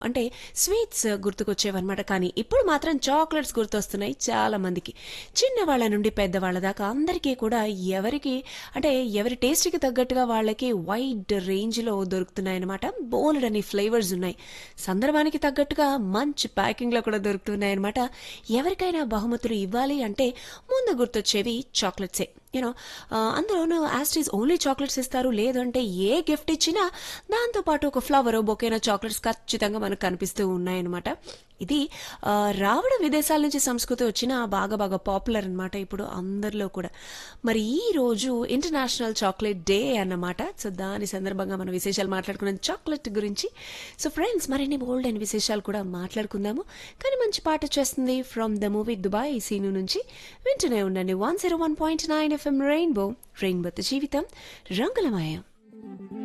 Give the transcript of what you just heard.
అంటే స్వీట్స్ గుర్తుకొచ్చేవన్నమాట కానీ ఇప్పుడు మాత్రం చాక్లెట్స్ గుర్తొస్తున్నాయి చాలా మందికి చిన్నవాళ్ళ నుండి పెద్దవాళ్ళ దాకా అందరికీ కూడా ఎవరికి అంటే ఎవరి టేస్ట్కి తగ్గట్టుగా వాళ్ళకి వైడ్ రేంజ్లో దొరుకుతున్నాయన్నమాట బోల్డ్ అని ఫ్లేవర్స్ ఉన్నాయి సందర్భానికి తగ్గట్టుగా మంచి ప్యాకింగ్లో కూడా దొరుకుతున్నాయన్నమాట ఎవరికైనా బహుమతులు ఇవ్వాలి అంటే ముందు గుర్తొచ్చేవి చాక్లెట్సే యూనో అందులోనూ యాస్టీస్ ఓన్లీ చాక్లెట్స్ ఇస్తారు లేదంటే ఏ గిఫ్ట్ ఇచ్చినా దాంతోపాటు ఒక ఫ్లవర్ బొకేనా చాక్లెట్స్ ఖచ్చితంగా మనకు కనిపిస్తూ ఉన్నాయన్నమాట ఇది ఆ, రావడం విదేశాల నుంచి సంస్కృతి వచ్చిన బాగా బాగా పాపులర్ అన్నమాట ఇప్పుడు అందరిలో కూడా మరి ఈ రోజు ఇంటర్నేషనల్ చాక్లెట్ డే అన్నమాట సో దాని సందర్భంగా మనం విశేషాలు మాట్లాడుకున్నాం చాక్లెట్ గురించి సో ఫ్రెండ్స్ మరిన్ని బోల్డ్ అండ్ విశేషాలు కూడా మాట్లాడుకుందాము కానీ మంచి పాట చేస్తుంది from the movie Dubai Seenu నుంచి వింటూనే ఉండండి one zero one point nine FM rainbow రెయిన్బోతో జీవితం రంగులమయం